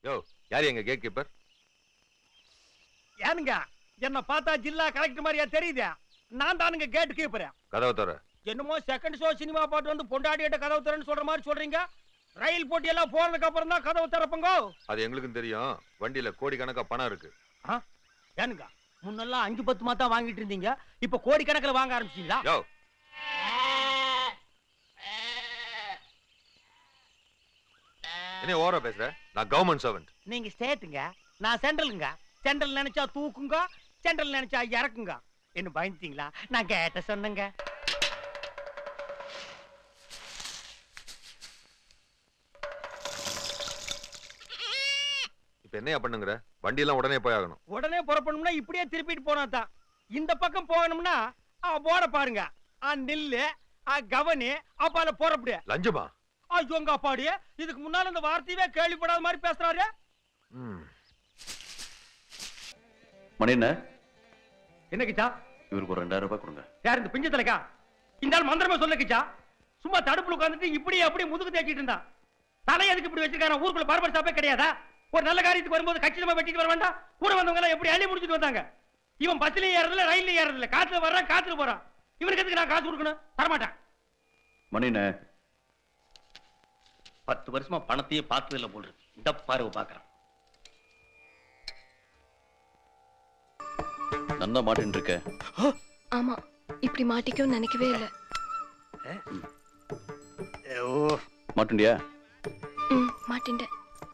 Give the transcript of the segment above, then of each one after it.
யோ யார் எங்க gate keeper ஏனுங்க என்ன பார்த்தா ஜில்லா கலெக்டர் மாதிரியா தெரியுது நான் தானுங்க கேட் கீப்பர் கதவை தர என்னமோ செகண்ட் ஷோ சினிமா பாட்டு வந்து பொண்டாடிட்ட கதவு தரேன்னு சொல்ற மாதிரி சொல்றீங்க ரயில் போட்டி எல்லாம் போனதுக்கு அப்புறம் தான் கதவு திறப்புங்க அது எங்களுக்கும் தெரியும் வண்டியில கோடிக்கணக்கா பணம் இருக்கு ஏனுங்க முன்னெல்லாம் அஞ்சு பத்து தான் வாங்கிட்டு இருந்தீங்க இப்ப கோடிக்கணக்கில் வாங்க ஆரம்பிச்சீங்களா யோ என்ன ஓவரா பேசுற நான் கவர்மெண்ட் சர்வெண்ட் நீங்க ஸ்டேட்டுங்க நான் சென்ட்ரலுங்க சென்ட்ரல் நினைச்சா தூக்குங்க சென்ட்ரல் நினைச்சா இறக்குங்க என்ன பயந்துட்டீங்களா நான் கேட்ட சொன்னேங்க இப்ப என்னையா பண்ணுங்கிற வண்டி எல்லாம் உடனே போய் ஆகணும் உடனே புறப்படணும்னா இப்படியே திருப்பிட்டு போனா தான் இந்த பக்கம் போகணும்னா போட பாருங்க ஆ நில்லு ஆ கவனி அப்பால புறப்படு லஞ்சமா ஐயோங்க அப்பாடி இதுக்கு முன்னால இந்த வார்த்தையவே கேள்விப்படாத மாதிரி பேசுறாரு ம் மணி என்ன என்ன கிச்சா இவருக்கு ஒரு ரெண்டாயிரம் ரூபாய் கொடுங்க யார் இந்த பிஞ்சு தலைக்கா இந்த ஆள் மந்திரமா சொல்ல கிச்சா சும்மா தடுப்புல உட்காந்துட்டு இப்படி அப்படி முதுகு தேய்ச்சிட்டு இருந்தான் தலை எதுக்கு இப்படி வச்சிருக்காங்க ஊருக்குள்ள பார்பர் ஷாப்பே கிடையாதா ஒரு நல்ல காரியத்துக்கு வரும்போது கச்சிதமா வெட்டிட்டு வர வேண்டாம் கூட வந்தவங்க எல்லாம் எப்படி அள்ளி முடிச்சிட்டு வந்தாங்க இவன் பஸ்லயும் ஏறதில்ல ரயில்ல ஏறதில்ல காத்துல வர்றான் காத்துல போறான் இவனுக்கு எதுக்கு நான் காசு கொடுக்கணும் தரமாட்டேன் மணி என்ன பத்து வருஷமா பணத்தையே பார்த்தது இல்ல போல் இருக்கு இந்த பார்வை பாக்குறேன் நன்னா மாட்டின்னு இருக்க ஆமா இப்படி மாட்டிக்கும் நினைக்கவே இல்ல மாட்டுண்டியா ம் மாட்டின்ட்டேன்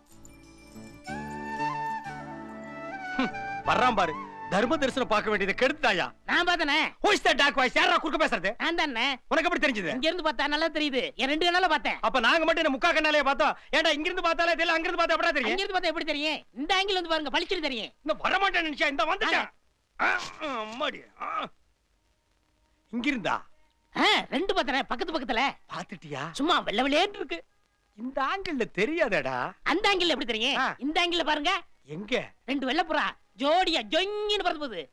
வர்றான் பாரு தர்ம தரிசனம் பார்க்க வேண்டியது கெடுத்தாயா நான் பார்த்தனே Who is that dark voice? யாரா குறுக்க பேசுறது நான் தானே உனக்கு எப்படி தெரிஞ்சது இங்க இருந்து பார்த்தா நல்லா தெரியுது என் ரெண்டு கண்ணால பார்த்தேன் அப்ப நாங்க மட்டும் என்ன முக்கா கண்ணாலே பார்த்தோம் ஏன்டா இங்க இருந்து பார்த்தாலே தெரியல அங்க இருந்து பார்த்தா எப்படா அங்க தெரியும் இருந்து பார்த்தா எப்படி தெரியும் இந்த ஆங்கிள் வந்து பாருங்க பளிச்சுட்டு தெரியும் இந்த வரமாட்டேன் நினைச்சா இந்த வந்துட்டேன் ஆ, ஆ, அம்மாடி ஆ. இங்க இருந்தா ஆ, ரெண்டு பார்த்தனே பக்கத்து பக்கத்துல பாத்துட்டியா சும்மா வெள்ள வெள்ளையேட்டு இருக்கு இந்த ஆங்கிள் தெரியாதடா அந்த ஆங்கிள் எப்படி தெரியும் ஆ. இந்த ஆங்கிள் பாருங்க எங்க ரெண்டு வெள்ளப்புறா ஜோடியா ஜொங்கின்னு பறந்து போகுது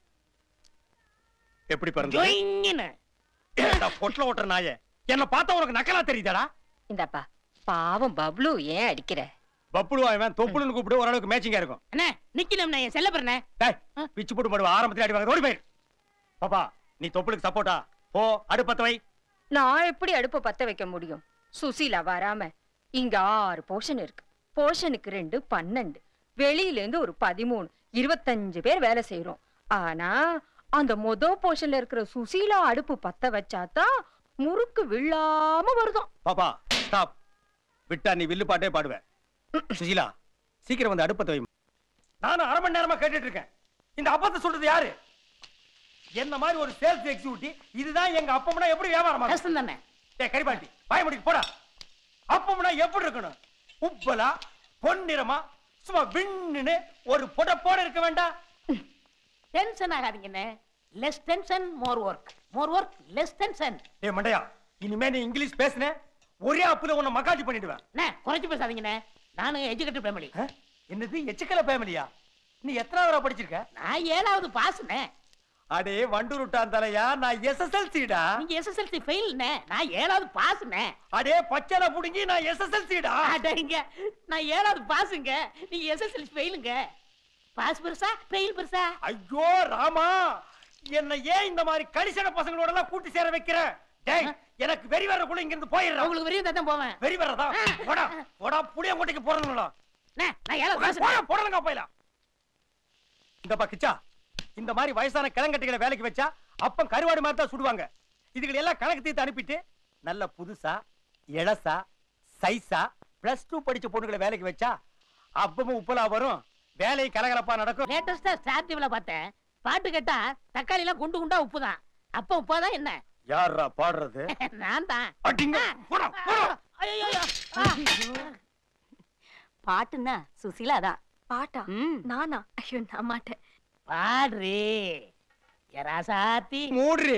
எப்படி பிறந்த ஜொங்கின்னு பொட்டல ஓட்டுற நாயே என்ன பார்த்தா உனக்கு நக்கலா தெரியுதாடா இந்தாப்பா பாவம் பப்ளு ஏன் அடிக்கிற பப்புளு அவன் தொப்புளுன்னு கூப்பிட்டு ஓரளவுக்கு மேட்சிங்கா இருக்கும் அண்ணே நிக்கணும் நான் என் செல்ல பிறனே டேய் பிச்சு போட்டு போடுவா ஆரம்பத்துல அடி வாங்க ஓடி போயிரு பாப்பா நீ தொப்புளுக்கு சப்போர்ட்டா போ அடுப்பத்த வை நான் எப்படி அடுப்பு பத்த வைக்க முடியும் சுசீலா வராம இங்க ஆறு போர்ஷன் இருக்கு போர்ஷனுக்கு ரெண்டு பன்னெண்டு வெளியில இருந்து ஒரு பதிமூணு இருபத்தஞ்சு பேர் வேலை செய்யறோம் ஆனா அந்த மொத போர்ஷன்ல இருக்கிற சுசீலா அடுப்பு பத்த வச்சாதான் முறுக்கு விழாம வருதாம் பாப்பா ஸ்டாப் விட்டா நீ வில்லு பாட்டே பாடுவ சுசீலா சீக்கிரம் வந்து அடுப்பத்தை வை நானும் அரை மணி நேரமா கேட்டுட்டு இருக்கேன் இந்த அப்பத்தை சொல்றது யாரு என்ன மாதிரி ஒரு சேல்ஸ் எக்ஸிக்யூட்டிவ் இதுதான் எங்க அப்பம்னா எப்படி வியாபாரம் கஷ்டம் தானே டேய் கரிபாண்டி பயமுடிக்கு போடா அப்பம்னா எப்படி இருக்கணும் உப்பலா பொன்னிறமா சும்மா விண்ணுன்னு ஒரு புடப்போட இருக்க வேண்டாம் டென்ஷன் ஆகாதீங்கண்ணே less tension more work more work less tension டேய் மண்டையா இனிமே நீ இங்கிலீஷ் பேசுன ஒரே அப்புல உன்னை மக்காட்டி பண்ணிடுவேன் அண்ணே குறைச்சு பேசாதீங்கண்ணே நானும் எஜுகேட்டட் ஃபேமிலி என்னது எச்சுக்கல ஃபேமிலியா நீ எத்தனாவது படிச்சிருக்க நான் ஏழாவது பாஸ்ண்ணே அடே வண்டூருட்டான் தலையா நான் எஸ்எஸ்எல்சிடா நீங்க எஸ்எஸ்எல்சி ஃபெயில்ண்ணே நான் ஏழாவது பாஸ்ண்ணே அடே பச்சனை புடுங்கி நான் எஸ்எஸ்எல்சிடா அடேங்க நான் ஏழாவது பாஸுங்க நீங்க எஸ்எஸ்எல்சி ஃபெயிலுங்க பாஸ் பெருசா ஃபெயில் பெருசா ஐயோ ராமா என்ன ஏன் இந்த மாதிரி கரிசன பசங்களோட எல்லாம் கூட்டி சேர வைக்கிற டேய் எனக்கு வெறி வரக்குள்ள இங்க இருந்து போயிடுறேன் உங்களுக்கு வெறியும் தான் போவேன் வெறி வரதா போடா போடா புளிய கோட்டைக்கு போறதுங்களா அண்ணே, நான் ஏழாவது பாஸ் போடா போடலங்க போயிடலாம் இந்த பக்கிச்சா இந்த மாதிரி வயசான கிழங்கட்டிகளை வேலைக்கு வச்சா அப்பம் கருவாடு மாதிரி தான் சுடுவாங்க இதுகளை எல்லாம் கணக்கு தீர்த்து அனுப்பிட்டு நல்ல புதுசா இளசா சைஸா பிளஸ் டூ படிச்ச பொண்ணுகளை வேலைக்கு வச்சா அப்பமும் உப்பலா வரும் வேலை கலகலப்பா நடக்கும் லேட்டஸ்டா ஸ்டார் டிவில பார்த்தேன் பாட்டு கேட்டா தக்காளி எல்லாம் குண்டு குண்டா உப்பு தான் அப்ப உப்பாதான் என்ன யாரா பாடுறது நான் தான் அடிங்க போடா போடா ஐயோ பாட்டுன்னா சுசீலா தான் பாட்டா நானா ஐயோ நான் மாட்டேன் பாடுறே எராசாத்தி மூடுறே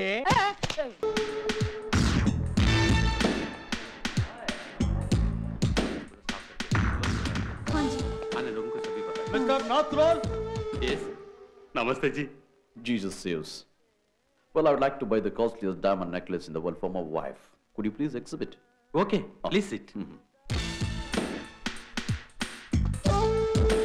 மிஸ்டர் நாத்ரோல் Yes. Namaste ji. Jesus saves. Well, I would like to buy the costliest diamond necklace in the world for my wife. Could you please exhibit? Okay, please sit. Mhm.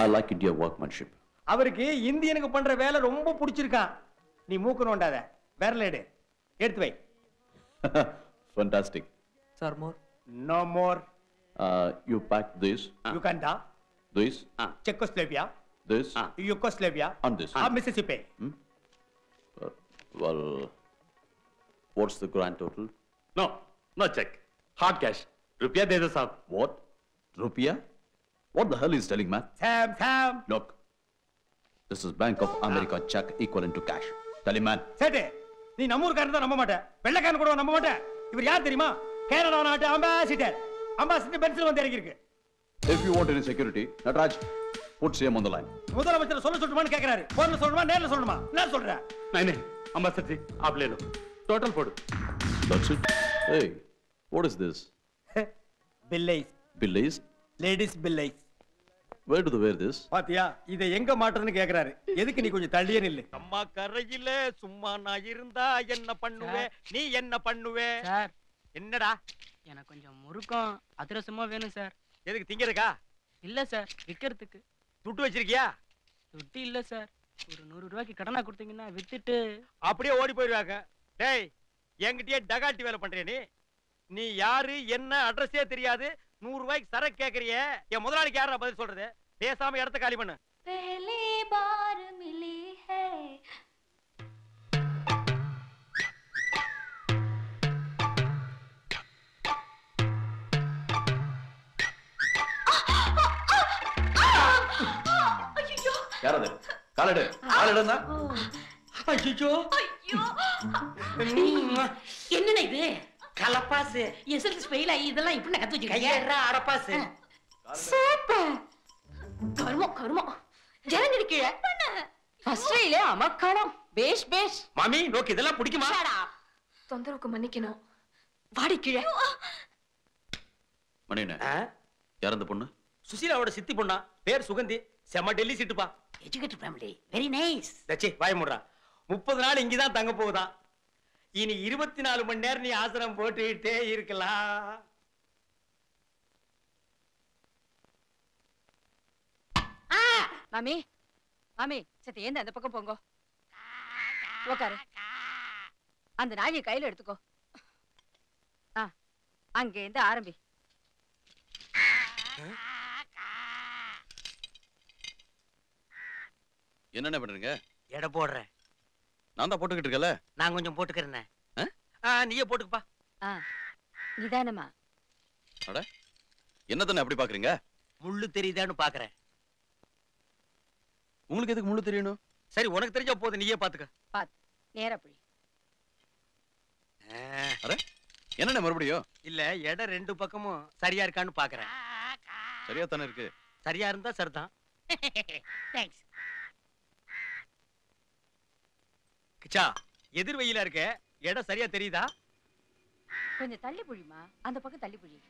I like India workmanship. அவருக்கு இந்தியனுக்கு பண்ற வேலை ரொம்ப பிடிச்சிருக்கான் நீ மூக்கு நோண்டாத விரல எடு எடுத்து வை Fantastic. Sir more no more Uh, you pack this, Uganda this, Czechoslovakia this, Yugoslavia and this. Mississippi Uh, well, what's the grand total? No no cheque hard cash ருப்பியா தே தோ சாப் What? Rupiah? What the hell is telling, man? Sam Sam Look, this is Bank of America check equivalent to cash. Tell him, man. சேட்டு நீ நம்ம ஊருக்காரன் தான் நம்ப மாட்டேன் வெள்ளைக்காரன் கூட நம்ப மாட்டேன் இவர் யார் தெரியுமா கேனடா நாட்டு அம்பாசிடர் அம்பாசிடர் பென்சில் வந்து இறங்கியிருக்கு If you want any security, Nataraj, put CM on the line. முதலமைச்சர் சொல்ல சொல்லணுமான்னு கேக்குறாரு போன்ல சொல்லணுமா நேர்ல சொல்லணுமா என்ன சொல்ற नहीं अम्बासडर जी आप ले लो total पोड़ That's it. Hey, what is this? பில்லைஸ் Billets? Ladies பில்லைஸ் Where do they wear this? பாத்தியா இதை எங்க மாட்டுறதுன்னு கேக்குறாரு எதுக்கு நீ கொஞ்சம் தள்ளியே நில்லு அம்மா கரையில சும்மா நான் இருந்தா என்ன பண்ணுவே நீ என்ன பண்ணுவே சார் என்னடா எனக்கு கொஞ்சம் முறுக்கம் அதிரசமா வேணும் சார் எதுக்கு திங்கிறதுக்கா இல்ல சார் விற்கிறதுக்கு துட்டு வச்சிருக்கியா துட்டு இல்ல சார் ஒரு நூறு ரூபாய்க்கு கடனா கொடுத்தீங்கன்னா வித்துட்டு அப்படியே ஓடி போயிருவாங்க டேய் என்கிட்டயே டகாட்டி வேலை பண்றிய நீ நீ யாரு என்ன அட்ரஸே தெரியாது நூறு ரூபாய்க்கு சரக்கு கேக்குறிய என் முதலாளிக்கு யாரா பதில் சொல்றது பேசாம இடத்த காலி பண்ணு पहली बार मिली है யார் அது காலடு காலடுன்னா ஐயோ என்னண்ணா இது கலப்பாசு எஸ்எல்சி ஃபெயில் ஆகி இதெல்லாம் இப்படி கத்து வச்சிருக்கீங்க அடப்பாசு கருமம் கருமம் ஜனங்கடி கீழே ஃபர்ஸ்ட்ல அமக்கானம் பேஷ் பேஷ் மாமி நோக்கு இதெல்லாம் பிடிக்குமா தொந்தரவுக்கு மன்னிக்கணும் வாடி கீழே மணியண்ணே யார் அந்த பொண்ணு சுசீலாவோட சித்தி பொண்ணா பேர் சுகந்தி செம்ம டெல்லி சீட்டுப்பா எஜுகேட்டட் ஃபேமிலி வெரி நைஸ் தச்சி வாய முடுறா முப்பது நாள் இங்கதான் தங்க போகுதான் இனி இருபத்தி நாலு மணி நேரம் நீ ஆசிரம் போட்டுக்கிட்டே இருக்கலாம் மாமி மாமி சத்து ஏந்த அந்த பக்கம் போங்க உக்காரு அந்த நாயை கையில எடுத்துக்கோ ஆ அங்க இருந்து ஆரம்பி என்னென்ன பண்றீங்க எடை போடுறேன் நான் தான் போட்டுக்கிட்டு இருக்கல நான் கொஞ்சம் போட்டுக்கிறேன் நீயே போட்டுக்கப்பா ஆ நிதானமா என்ன தானே அப்படி பாக்குறீங்க முள்ளு தெரியுதான்னு பாக்குறேன் உங்களுக்கு எதுக்கு முழு தெரியணும் சரி உனக்கு தெரிஞ்ச போது நீயே பாத்துக்க பாத்து நேரா புடி என்னென்ன மறுபடியும் இல்ல எடை ரெண்டு பக்கமும் சரியா இருக்கான்னு பாக்குறேன் சரியா தானே இருக்கு சரியா இருந்தா சரிதான் தேங்க்ஸ் கிச்சா எதிர் வெயிலா இருக்க எடை சரியா தெரியுதா கொஞ்சம் தள்ளி புடிமா அந்த பக்கம் தள்ளி புடி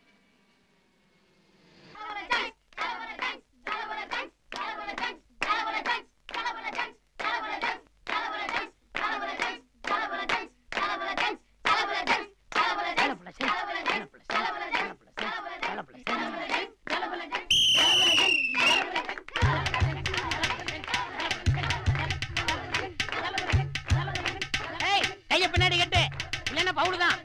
ஏய் கைய பின்னாடி கட்டு இல்லன்னா பவுல் தான்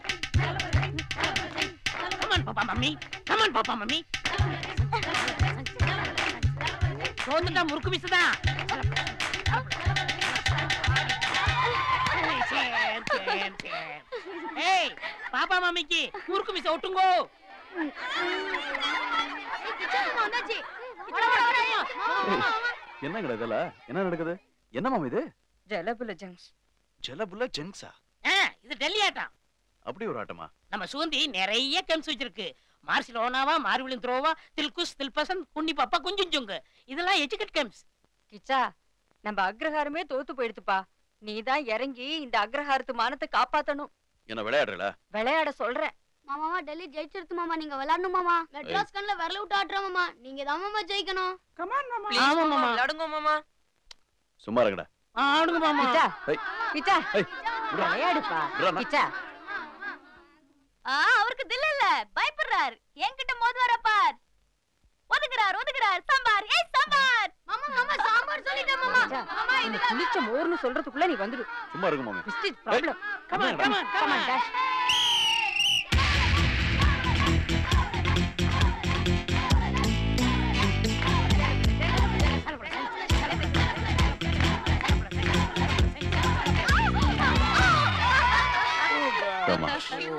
கமான் பாப்பா மம்மி கமான் பாப்பா மம்மி தோந்துட்டா முறுக்கு மிஸ் தான் சேர், சேர், சேர். ஏய் பாப்பா மம்மிக்கு முறுக்கு மிஸ் ஒட்டுங்கோ என்ன கடை இதெல்லாம் என்ன நடக்குது என்ன மாமா இது ஜலபுல ஜங்ஸ் ஜலபுல ஜெங்ஸா ஆ, இது டெல்லி ஆட்டம் அப்படி ஒரு ஆட்டமா நம்ம சுகந்தி நிறைய கெம்ஸ் வச்சிருக்கு மார்சிலோனாவா மார்விலின் த்ரோவா தில்குஸ் தில்பசன் குன்னி பாப்பா குஞ்சுஞ்சுங்கு இதெல்லாம் எஜுகேட் கெம்ஸ் கிச்சா நம்ம அக்ரஹாரமே தோத்து போயிடுத்துப்பா நீதான் இறங்கி இந்த அக்ரஹாரத்து மானத்தை காப்பாத்தணும் என்ன விளையாடுறல விளையாட சொல்றேன் மாமாவா டெல்லி ஜெயிச்சிருத்து மாமா நீங்க விளையாடணும் மாமா மெட்ராஸ் கண்ல விரல விட்டு ஆட்டுறோம் மாமா நீங்க தான் மாமா ஜெயிக்கணும் ஆமா மாமா விளையாடுங்க மாமா சும்மா இருக்கடா ஆடுங்க மாமா கிச்சா ஏய். கிச்சா ஏய், விட்றா. விளையாடுப்பா விட்றாண்ணா. கிச்சா அவருக்கு தில் இல்ல பயப்படுறார் என்கிட்ட மோதுவார பார் ஒதுங்குறார் ஒதுங்குறார் சாம்பார் ஏய் சாம்பார் ராஜா இந்த புளிச்ச மோர்னு சொல்றதுக்குள்ள நீ வந்துடு சும்மா இருக்கு மாமி Prestige problem. Come on, come on, come on. dash. ஆமா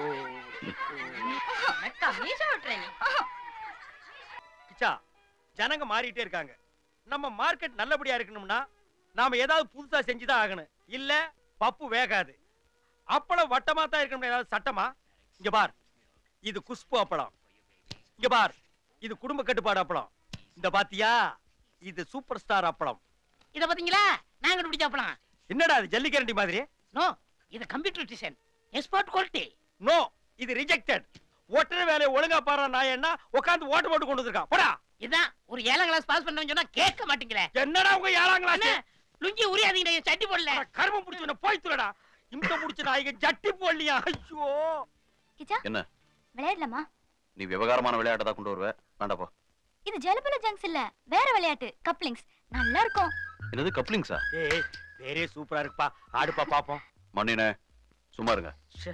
பிச்சா ஜனங்க மாறிட்டே இருக்காங்க நம்ம மார்க்கெட் நல்லபடியா இருக்கணும்னா நாம ஏதாவது புதுசா செஞ்சுதான் ஆகணும் இல்ல பப்பு வேகாது அப்பளம் வட்டமா தான் இருக்கணும் ஏதாவது சட்டமா இங்க பார் இது குஷ்பு அப்பளம் இங்க பார் இது குடும்ப கட்டுப்பாடு அப்பளம் இந்த பாத்தியா இது சூப்பர் ஸ்டார் அப்பளம் இத பாத்தீங்களா நான் கண்டுபிடிச்ச அப்பலாம் என்னடா இது ஜல்லிக்கரண்டி மாதிரி நோ இது computer design export quality no இது ரிஜெக்டட் ஒட்டுற வேலையை ஒழுங்கா பாடுற நான் என்ன உட்காந்து ஓட்டு போட்டு கொண்டு வந்திருக்கான் போடா இதான் ஒரு ஏழாம் கிளாஸ் பாஸ் பண்ணவன் சொன்னா கேட்க மாட்டீங்களே என்னடா உங்க ஏழாம் கிளாஸ் அண்ணே, லுங்கி உரியாதீங்க சட்டி போடல கருமம் புடிச்சு போய் துறடா இந்த முடிச்ச நாய்க்கு ஜட்டி போடலையா ஐயோ கிச்சா என்ன விளையாடலாமா நீ விவகாரமான விளையாட்டை தான் கொண்டு வருவ வேண்டாப்பா இது ஜலபல ஜங்ஸ் இல்ல வேற விளையாட்டு கப்ளிங்ஸ் நல்லா இருக்கும் என்னது கப்ளிங்ஸா ஏய் பேரே சூப்பரா இருக்குப்பா ஆடுப்பா பாப்போம் மண்ணினே சும்மா இருங்க ச்சே.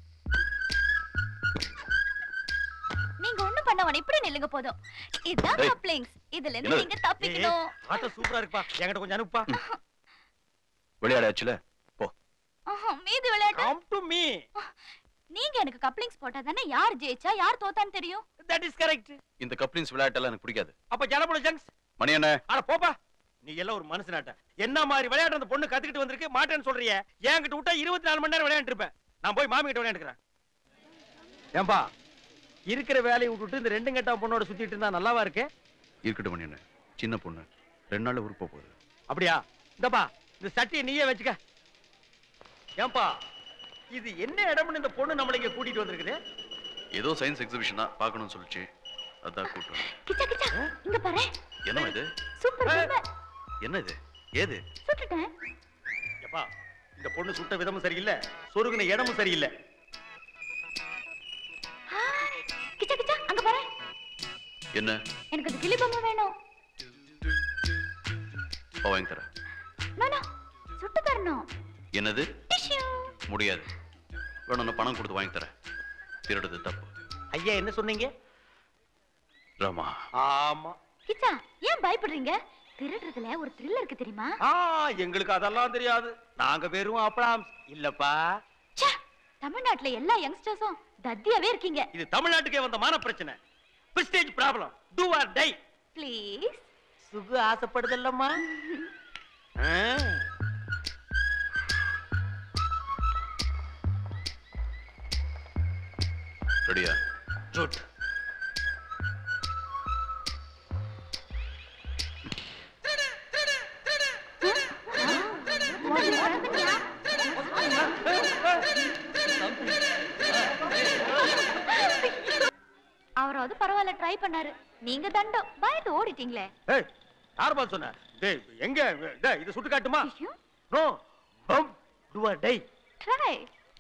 நீங்க ஒண்ணும் பண்ண வேணாம் இப்படி நில்லுங்க போதும் இதுதான் டேய். கப்ளிங்ஸ் இதுல இருந்து என்னது? நீங்க ஏய், தப்பிக்கணும் ஆட்டம் சூப்பரா இருக்குப்பா என்கிட்ட கொஞ்சம் அனுப்புப்பா விளையாடாச்சுல போ ஆஹா, மீதி விளையாட்டு கம் டு மீ நீங்க எனக்கு கப்ளிங்ஸ் போட்டா தானே யார் ஜெயிச்சா யார் தோத்தான்னு தெரியும் தட் இஸ் கரெக்ட் இந்த கப்ளிங்ஸ் விளையாட்டெல்லாம் எனக்கு பிடிக்காது அப்ப ஜலபுல ஜங்ஸ் மணி என்ன அட போப்பா நீ எல்லாம் ஒரு மனுஷனாட்ட என்ன மாதிரி விளையாட்டு அந்த பொண்ணு கத்துக்கிட்டு வந்திருக்கு மாட்டேன்னு சொல்றியே என்கிட்ட விட்டா இருபத்தி நாலு மணி நேரம் விளையாண்டு இருப்பேன் நான் போய் மாமி கிட்ட விளையாண்டுக்கிறேன் ஏன்பா இருக்கிற வேலையை விட்டுட்டு இந்த ரெண்டு கட்டா பொண்ணோட சுத்திட்டு இருந்தா நல்லாவா இருக்கு இருக்கட்டும் மணி என்ன சின்ன பொண்ணு ரெண்டு நாள்ல ஊருக்கு போக போகுது அப்படியா இந்தப்பா இந்த சட்டியை நீயே வச்சுக்க ஏன்பா இது என்ன இடம்னு இந்த பொண்ணு நம்மள இங்க கூட்டிட்டு வந்திருக்குது ஏதோ சயின்ஸ் எக்ஸிபிஷன் தான் பார்க்கணும்னு சொல்லிச்சு அதான் கூட்டு வந்தேன். கிச்சா கிச்சா இங்க பாரு என்ன இது சூப்பர் ஏய். சூப்பர் என்ன இது ஏது சுட்டுட்டேன் எப்பா இந்த பொண்ணு சுட்ட விதமும் சரியில்லை சொருகுன இடமும் சரியில்லை ஹாய். கிச்சா கிச்சா அங்க பாரு என்ன எனக்கு அந்த கிளி பொம்மை வேணும் போ வாங்கி தரேன் நோ நோ சுட்டு தரணும் என்னது டிஷ்யூ முடியாது வேணும்னா பணம் கொடுத்து வாங்கி தரேன் திருடுது தப்பு ஐயா என்ன சொன்னீங்க ராமா ஆமா கிச்சா ஏன் பயப்படுறீங்க திருடுறதுல ஒரு த்ரில் இருக்கு தெரியுமா ஆ எங்களுக்கு அதெல்லாம் தெரியாது நாங்க வெறும் அப்பளாம் இல்லப்பா ச்சே தமிழ்நாட்டுல எல்லா யங்ஸ்டர்ஸும் தத்தியாவே இருக்கீங்க இது தமிழ்நாட்டுக்கே வந்த மான பிரச்சனை prestige problem do or die please சுகு ஆசைப்படுதல்லம்மா ரெடியா குட் அவராவது பரவாயில்ல ட்ரை பண்ணாரு நீங்க தண்டம் பயந்து ஓடிட்டீங்களே ஏய் யார் பாத்து சொன்ன டேய் எங்க டேய் இது சுட்டு காட்டுமா டிஷ்யூ நோ பம் do or die try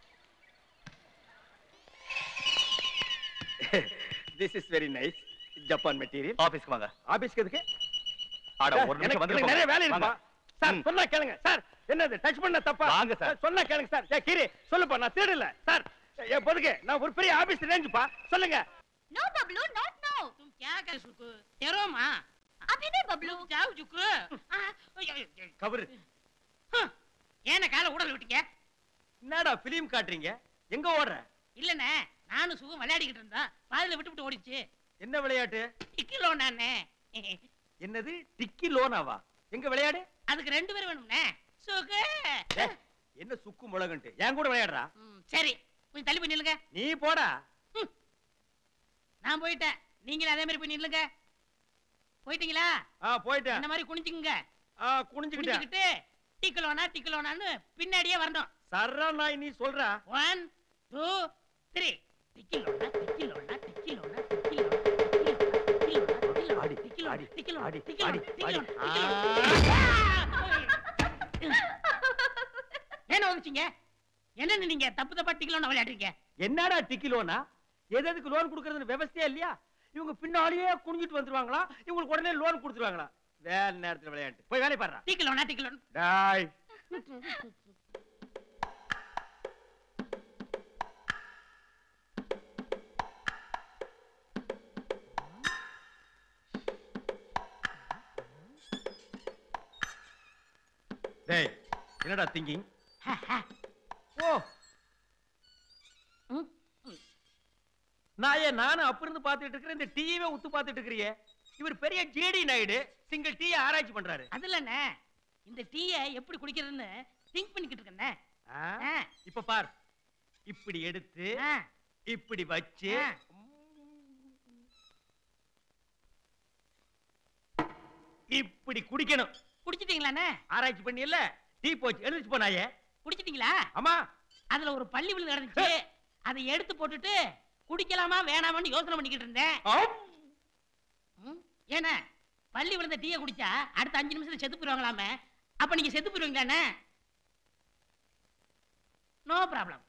this is very nice Japan material ஆபீஸ்க்கு வாங்க ஆபீஸ்க்கு எதுக்கு ஆட சார், ஒரு எனக்கு- நிமிஷம் எனக்கு நிறைய வேலை வந்து இருக்குப்பா சார் ம். சொன்னா கேளுங்க சார் என்னது டச் பண்ண தப்பா வாங்க சார். சொன்னா கேளுங்க சார் ஏ கீரி சொல்லுப்பா நான் திருடல சார் ஏ பொதுக்கு நான் ஒரு பெரிய ஆபீஸ் ரேஞ்சுப்பா சொல்லுங்க नो बबलू नॉट नो तुम क्या कर सुकु तेरो माँ अभी नहीं बबलू जाओ जुकु கபரு ஏன கால உடல் விட்டீங்க என்னடா பிலிம் காட்டுறீங்க எங்க ஓடுற இல்லண்ணே நானும் சுகம் விளையாடிக்கிட்டு இருந்தா பாதியில விட்டு விட்டு ஓடிச்சு என்ன விளையாட்டு இக்கிலோ நானே என்னது டிக்கி லோனாவா எங்க விளையாடு அதுக்கு ரெண்டு பேரும் வேணும்னே சுகு ஏ, என்ன சுக்கு முளகுன்ட்டு என் கூட விளையாடுறா ம், சரி கொஞ்சம் தள்ளி போய் நில்லுங்க நீ போடா நான் போயிட்டேன் நீங்களும் அதே மாதிரி போய் நில்லுங்க போயிட்டீங்களா ஆ போயிட்டேன் இந்த மாதிரி குனிஞ்சுக்குங்க ஆ குனிஞ்சுக்கிட்டேன் குனிஞ்சுக்கிட்டு டிக்கலோனா டிக்கலோனான்னு பின்னாடியே வரணும் சர்ரா நாய் நீ சொல்ற ஒன் டூ த்ரீ டிக்கிலோனா டிக்கிலோனா டிக்கிலோனா டிக்கிலோனா ஆடி, டிக்கிலோனா ஆடி, டிக்கிலோனா ஆடி, டிக்கிலோனா ஆடி, டிக்கிலோனா ஆடி. என்ன வந்துச்சீங்க என்ன நீங்க தப்பு தப்பா டிக்கிலோனா விளையாடுறீங்க என்னடா டிக்கி லோனா எது எதுக்கு லோன் கொடுக்கறதுன்னு விவசாயம் இல்லையா இவங்க பின்னாடியே குனிஞ்சிட்டு வந்துருவாங்களா இவங்களுக்கு உடனே லோன் கொடுத்துருவாங்களா வேலை நேரத்துல விளையாட்டு போய் வேலை பாடுறா டீக்கிலோனா டீக்கிலோன் டாய் டேய் என்னடா திங்கிங் ஓ நான் ஏன் நானும் அப்ப இருந்து பாத்துட்டு இருக்கிறேன் இந்த டீயவே உத்து பாத்துட்டு இருக்கிறியே இவர் பெரிய ஜேடி நாயுடு சிங்கிள் டீ ஆராய்ச்சி பண்றாரு அதுலண்ணே இந்த டீயை எப்படி குடிக்கிறதுன்னு திங்க் பண்ணிக்கிட்டு இருக்கேண்ணே ஆ? ஆ, இப்ப பார் இப்படி எடுத்து ஆ, இப்படி வச்சு ஆ. இப்படி குடிக்கணும் குடிச்சிட்டீங்களாண்ணே ஆராய்ச்சி பண்ணி இல்ல டீ போச்சு எழுந்துச்சு போனாயே குடிச்சிட்டீங்களா ஆமா அதுல ஒரு பள்ளி விழுந்து கிடந்துச்சு அதை எடுத்து போட்டுட்டு குடிக்கலாமா வேணாமான்னு யோசனை பண்ணிக்கிட்டு இருந்தேன் ஆம். ம், ஏண்ணே பள்ளி விழுந்த டீயை குடிச்சா அடுத்த அஞ்சு நிமிஷத்துல செத்து போயிருவாங்களாமே அப்ப நீங்க செத்து போயிருவீங்களாண்ணே நோ ப்ராப்ளம்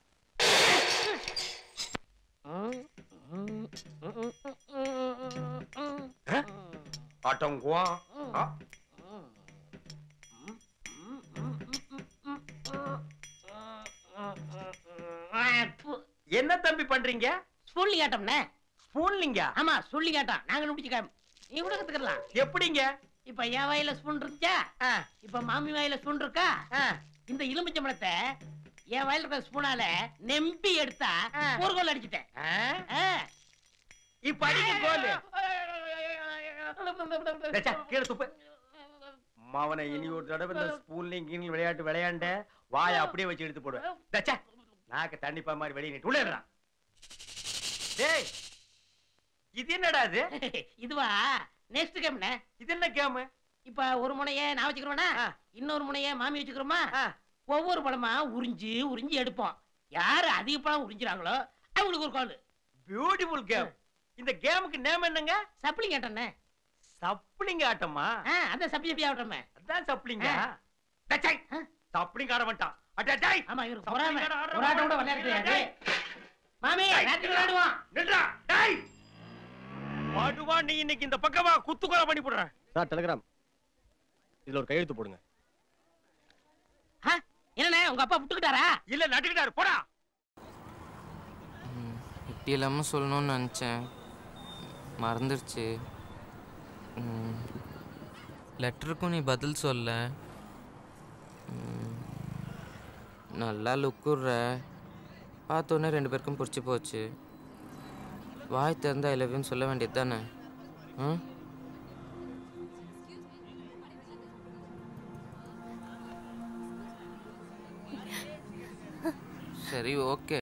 அடங்குவா ஆ. என்ன தம்பி பண்றீங்க சொல்லி கேட்டோம்ண்ணே ஸ்பூன்லிங்க ஆமா சொல்லி கேட்டோம் நாங்க முடிச்சுக்க நீ கூட கத்துக்கலாம் எப்படிங்க இப்ப என் வாயில ஸ்பூன் இருந்துச்சா ஆ, இப்ப மாமி வாயில ஸ்பூன் இருக்கா ஆ. இந்த எலுமிச்சம்பழத்தை என் வாயில இருக்கிற ஸ்பூனால நெம்பி எடுத்தா ஆ. ஒரு கோல் அடிச்சிட்டேன் ஆ? ஆ. இப்ப அடிக்க கோலு டச்சா, கீழே துப்பு மாவனை இனி ஒரு தடவை இந்த ஸ்பூன்லிங் கீழ் விளையாட்டு விளையாண்ட வாயை அப்படியே வச்சு எடுத்து போடுவேன் டச்சா, நாக்க தண்ணிப்பா மாதிரி வெளியே நீட்டு உள்ளேறான் டேய் இது என்னடா இது இதுவா நெக்ஸ்ட் கேம்ண்ணே இது என்ன கேமு இப்ப ஒரு முனைய நான் வச்சுக்கிறோம்னா ஆ. இன்னொரு முனைய மாமி வச்சுக்கிறோமா ஆ. ஒவ்வொரு பழமா உறிஞ்சு உறிஞ்சு எடுப்போம் யாரு அதிக பழம் உறிஞ்சுறாங்களோ அவங்களுக்கு ஒரு கால் பியூட்டிஃபுல் கேம் இந்த கேமுக்கு நேம் என்னங்க சப்ளி கேட்டேண்ணே சப்ளிங் ஆட்டமா ஆ, அதான் சப்பி சப்பி ஆகட்டோமே அதான் சப்ளிங்க ஆ. டச்சை ஆ. சப்ளிங் ஆட மாட்டான் அட டேய் ஆமா இவரு சப்ளி பொறாம கடை ஆடுற ஒரு ஆட்டம் கூட மாதிரி விளையாட டேய். மாமி ராத்திரி விளையாடுவோம் நில்றா டேய் வாடுவா நீ இன்னைக்கு இந்த பக்கமா குத்துக்கொலை பண்ணி போடுற சார் டெலிகிராம் இதுல ஒரு கையெழுத்து போடுங்க ஆ, என்னண்ணே உங்க அப்பா விட்டுக்கிட்டாரா இல்ல நட்டுக்கிட்டாரு போடா இப்படி இல்லாமல் சொல்லணும்னு நினச்சேன் மறந்துடுச்சு லெட்டருக்கும் நீ பதில் சொல்ல ம், நல்லா லுக்குற பார்த்தோன்னே ரெண்டு பேருக்கும் பிடிச்சி போச்சு வாய் திறந்து ஐ லவ்யூன்னு சொல்ல வேண்டியது தானே ம் சரி ஓகே